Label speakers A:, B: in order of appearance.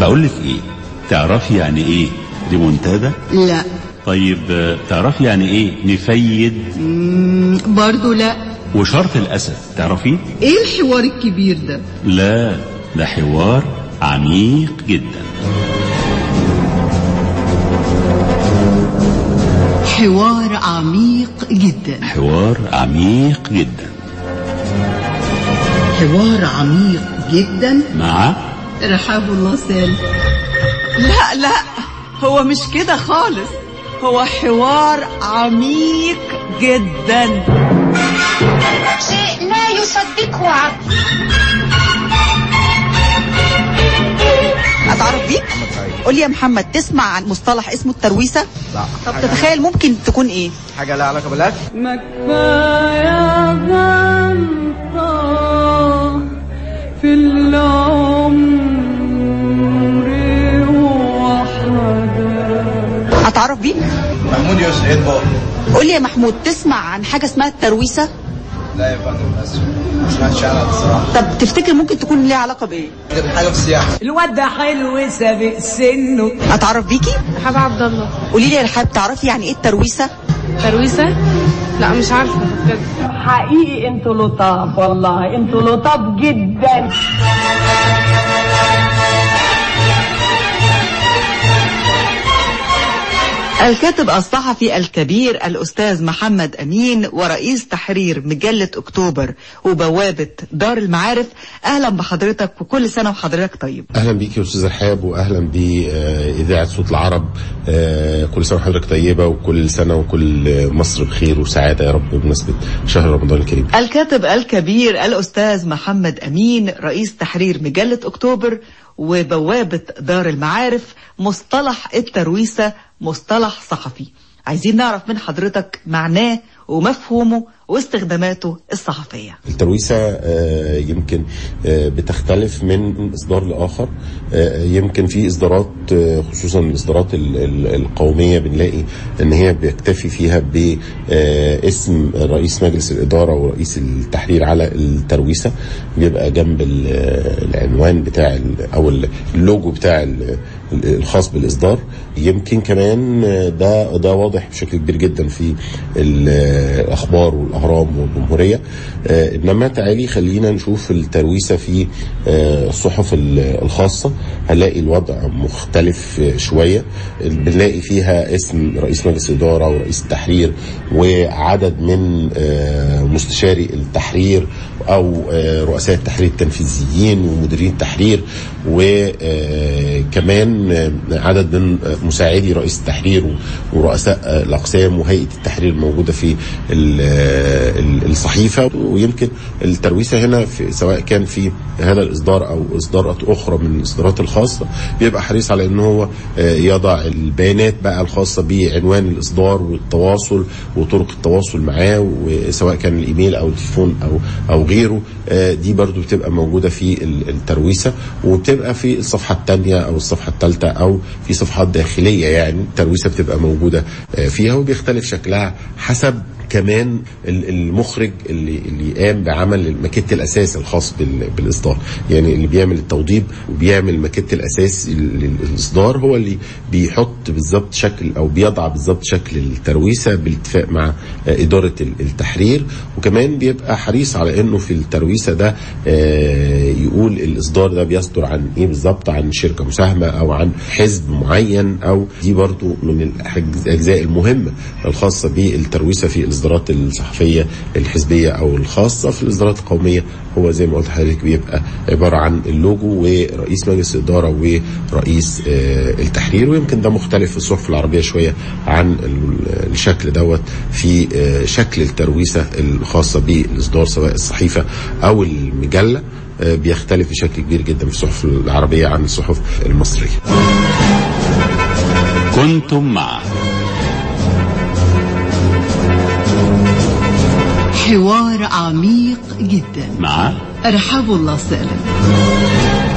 A: بقول لك ايه تعرفي يعني ايه ريمونتادا
B: لا
A: طيب آه، تعرفي يعني ايه نفيد
B: مم، برضو لا
A: وشرط الاسد تعرفيه
B: ايه الحوار الكبير ده
A: لا ده حوار عميق جدا
B: حوار عميق جدا
A: حوار عميق جدا
B: حوار عميق جدا
A: مع
B: رحاب الله سالم
C: لا لا هو مش كده خالص هو حوار عميق جدا
D: شيء لا يصدقه عقل
C: اتعرف بيك قول لي يا محمد تسمع عن مصطلح اسمه الترويسه
E: لا
C: طب تتخيل ممكن تكون ايه
E: حاجة لها علاقة بالأكل
F: ما كفاية غلطة في العمر وحدة
C: اتعرف بيك
E: محمود يوسف ايه بقى؟
C: قول لي يا محمود تسمع عن حاجه اسمها الترويسه
E: لا يا فندم بس ما سمعتش عنها الصراحة
C: طب تفتكر ممكن تكون ليها علاقه بايه
E: دي حاجة في السياحة
F: الواد ده حلو سابق سنه
C: اتعرف بيكي
G: رحاب عبد الله
C: قولي لي يا رحاب تعرفي يعني ايه الترويسه
G: ترويسة لا مش عارفة بجد
F: حقيقي انتوا لطاف والله انتوا لطاف جدا
C: الكاتب الصحفي الكبير الأستاذ محمد أمين ورئيس تحرير مجلة أكتوبر وبوابة دار المعارف أهلا بحضرتك وكل سنة وحضرتك طيب
H: اهلا بيك يا استاذ رحاب واهلا باذاعه صوت العرب آه، كل سنه وحضرتك طيبه وكل سنه وكل مصر بخير وسعاده يا رب بمناسبه شهر رمضان الكريم
C: الكاتب الكبير الأستاذ محمد أمين رئيس تحرير مجلة أكتوبر وبوابة دار المعارف مصطلح الترويسة مصطلح صحفي عايزين نعرف من حضرتك معناه ومفهومه واستخداماته الصحفية
H: الترويسه آه، يمكن آه، بتختلف من اصدار لاخر آه، يمكن في اصدارات آه، خصوصا الاصدارات ال- ال- القوميه بنلاقي ان هي بيكتفي فيها باسم رئيس مجلس الاداره ورئيس التحرير على الترويسه بيبقى جنب ال- العنوان بتاع ال- او ال- اللوجو بتاع ال- ال- الخاص بالاصدار يمكن كمان آه، ده ده واضح بشكل كبير جدا في الاخبار والاهرام والجمهوريه آه، انما تعالي خلينا نشوف الترويسه في آه، الصحف ال- الخاصه هنلاقي الوضع مختلف آه، شويه بنلاقي فيها اسم رئيس مجلس الاداره ورئيس التحرير وعدد من آه، مستشاري التحرير او آه، رؤساء التحرير التنفيذيين ومديرين التحرير وكمان عدد من آه، مساعدي رئيس التحرير و- ورؤساء آه، الاقسام وهيئه التحرير الموجوده في ال- ال- الصحيفه ويمكن الترويسه هنا في سواء كان في هذا الاصدار او اصدارات اخرى من الاصدارات الخاصه بيبقى حريص على ان هو آه، يضع البيانات بقى الخاصه بعنوان الاصدار والتواصل وطرق التواصل معاه وسواء كان الايميل او التليفون او او غيره آه، دي برضو بتبقى موجوده في ال- الترويسه وبتبقى في الصفحه الثانيه او الصفحه الثالثه او في صفحات داخليه يعني الترويسه بتبقى موجوده آه، فيها وبيختلف شكلها حسب كمان ال- المخرج اللي اللي قام بعمل الماكيت الاساس الخاص بال- بالاصدار يعني اللي بيعمل التوضيب وبيعمل الماكيت الاساس لل- للاصدار هو اللي بيحط بالظبط شكل او بيضع بالظبط شكل الترويسه بالاتفاق مع آه، اداره ال- التحرير وكمان بيبقى حريص على انه في الترويسه ده آه، يقول الاصدار ده بيصدر عن ايه بالظبط عن شركه مساهمه او عن حزب معين او دي برضو من الأحج- الاجزاء المهمه الخاصه بالترويسه في الاصدارات الصحفيه الحزبيه او الخاصه في الاصدارات القوميه هو زي ما قلت لحضرتك بيبقى عباره عن اللوجو ورئيس مجلس الاداره ورئيس آه، التحرير ويمكن ده مختلف في الصحف العربيه شويه عن ال- الشكل دوت في آه، شكل الترويسه الخاصه بالاصدار سواء الصحيفه او المجله آه، بيختلف بشكل كبير جدا في الصحف العربيه عن الصحف المصريه.
A: كنتم مع
B: حوار عميق جدا
A: مع
B: رحاب الله سالم